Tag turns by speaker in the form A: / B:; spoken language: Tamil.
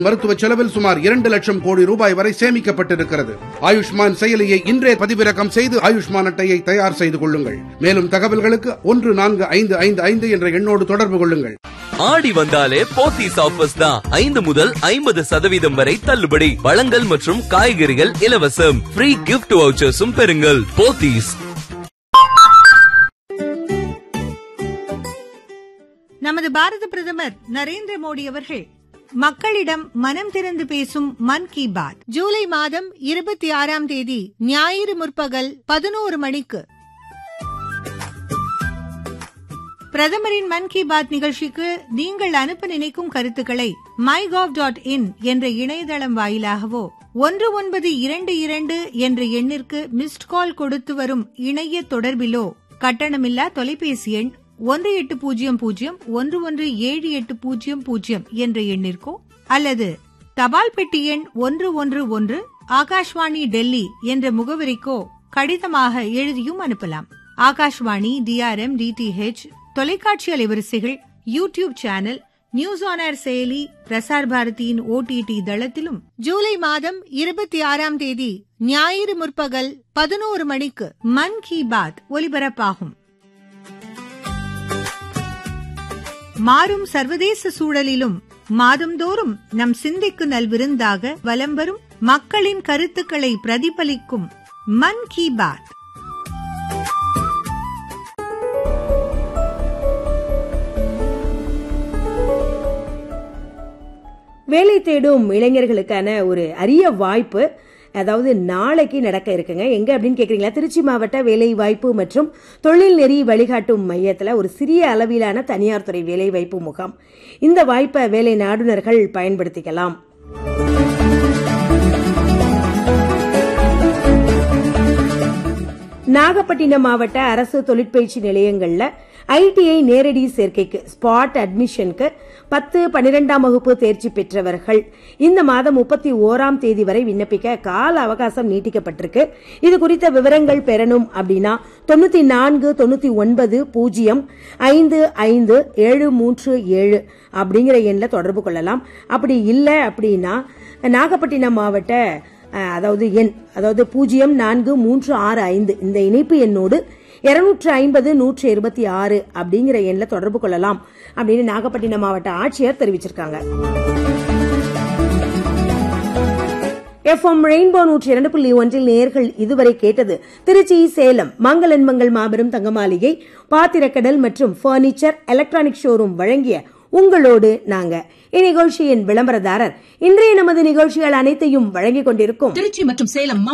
A: மருத்துவ செலவில் சுமார் இரண்டு லட்சம் கோடி ரூபாய் வரை சேமிக்கப்பட்டிருக்கிறது ஆயுஷ்மான் செயலியை இன்றே பதிவிறக்கம் செய்து ஆயுஷ்மான் அட்டையை தயார் செய்து கொள்ளுங்கள் மேலும் தகவல்களுக்கு ஒன்று நான்கு ஐந்து ஐந்து ஐந்து என்ற எண்ணோடு தொடர்பு கொள்ளுங்கள்
B: ஆடி வந்தாலே போத்தீஸ் ஆஃபர்ஸ் தான் ஐந்து முதல் ஐம்பது சதவீதம் வரை தள்ளுபடி பழங்கள் மற்றும் காய்கறிகள் இலவசம் ஃப்ரீ கிஃப்ட் வவுச்சர்ஸும் பெறுங்கள் போத்தீஸ்
C: நமது பாரத பிரதமர் நரேந்திர மோடி அவர்கள் மக்களிடம் மனம் திறந்து பேசும் மன் கி பாத் ஜூலை மாதம் இருபத்தி ஆறாம் தேதி ஞாயிறு முற்பகல் பதினோரு மணிக்கு பிரதமரின் மன் கி பாத் நிகழ்ச்சிக்கு நீங்கள் அனுப்ப நினைக்கும் கருத்துக்களை மை டாட் இன் என்ற இணையதளம் வாயிலாகவோ ஒன்று ஒன்பது இரண்டு இரண்டு என்ற எண்ணிற்கு மிஸ்ட் கால் கொடுத்து வரும் இணைய தொடர்பிலோ கட்டணமில்லா தொலைபேசி எண் ஒன்று எட்டு பூஜ்ஜியம் பூஜ்ஜியம் ஒன்று ஒன்று ஏழு எட்டு பூஜ்ஜியம் பூஜ்ஜியம் என்ற எண்ணிற்கோ அல்லது தபால் பெட்டி எண் ஒன்று ஒன்று ஒன்று ஆகாஷ்வாணி டெல்லி என்ற முகவரிக்கோ கடிதமாக எழுதியும் அனுப்பலாம் ஆகாஷ்வாணி டிஆர்எம் டிடிஹெச் தொலைக்காட்சி அலைவரிசைகள் YouTube channel news on air செயலி பிரசார் பாரதியின் ஓடிடி தளத்திலும் ஜூலை மாதம் இருபத்தி ஆறாம் தேதி ஞாயிறு முற்பகல் பதினோரு மணிக்கு மன் கி பாத் ஒலிபரப்பாகும் மாறும் சர்வதேச சூழலிலும் மாதந்தோறும் நம் சிந்தைக்கு நல்விருந்தாக வலம் வரும் மக்களின் கருத்துக்களை பிரதிபலிக்கும் மன் கி பாத்
D: வேலை தேடும் இளைஞர்களுக்கான ஒரு அரிய வாய்ப்பு அதாவது நாளைக்கு நடக்க இருக்குங்க எங்க அப்படின்னு கேக்குறீங்களா திருச்சி மாவட்ட வேலை வாய்ப்பு மற்றும் தொழில் நெறி வழிகாட்டும் மையத்துல ஒரு சிறிய அளவிலான தனியார் துறை வேலை வாய்ப்பு முகாம் இந்த வாய்ப்பை வேலை நாடுனர்கள் பயன்படுத்திக்கலாம் நாகப்பட்டினம் மாவட்ட அரசு தொழிற்பயிற்சி நிலையங்கள்ல ஐடிஐ நேரடி சேர்க்கைக்கு ஸ்பாட் அட்மிஷனுக்கு பத்து பன்னிரெண்டாம் வகுப்பு தேர்ச்சி பெற்றவர்கள் இந்த மாதம் முப்பத்தி ஓராம் தேதி வரை விண்ணப்பிக்க கால அவகாசம் நீட்டிக்கப்பட்டிருக்கு இது குறித்த விவரங்கள் பெறணும் அப்படின்னா தொண்ணூத்தி நான்கு தொண்ணூத்தி ஒன்பது பூஜ்ஜியம் ஐந்து ஐந்து ஏழு மூன்று ஏழு அப்படிங்கிற எண்ணில் தொடர்பு கொள்ளலாம் அப்படி இல்லை அப்படின்னா நாகப்பட்டினம் மாவட்ட அஹ், அதாவது எண் அதாவது பூஜ்ஜியம் நான்கு மூன்று ஆறு ஐந்து இந்த இணைப்பு எண்ணோடு இருநூற்று ஐம்பது நூற்று இருபத்தி ஆறு அப்படிங்கிற எண்ணில் தொடர்பு கொள்ளலாம் அப்படின்னு நாகப்பட்டினம் மாவட்ட ஆட்சியர் தெரிவிச்சிருக்காங்க எஃப்எம் ரெயின்போ நூற்றி இரண்டு புள்ளி ஒன்றில் நேர்கள் இதுவரை கேட்டது திருச்சி சேலம் மங்களன் மங்கள் மாபெரும் தங்க மாளிகை பாத்திரக்கடல் மற்றும் பர்னிச்சர் எலக்ட்ரானிக் ஷோரூம் வழங்கிய உங்களோடு நாங்க இந்நிகழ்ச்சியின் விளம்பரதாரர் இன்றைய நமது நிகழ்ச்சிகள் அனைத்தையும் வழங்கிக் கொண்டிருக்கும்
E: திருச்சி மற்றும் சேலம்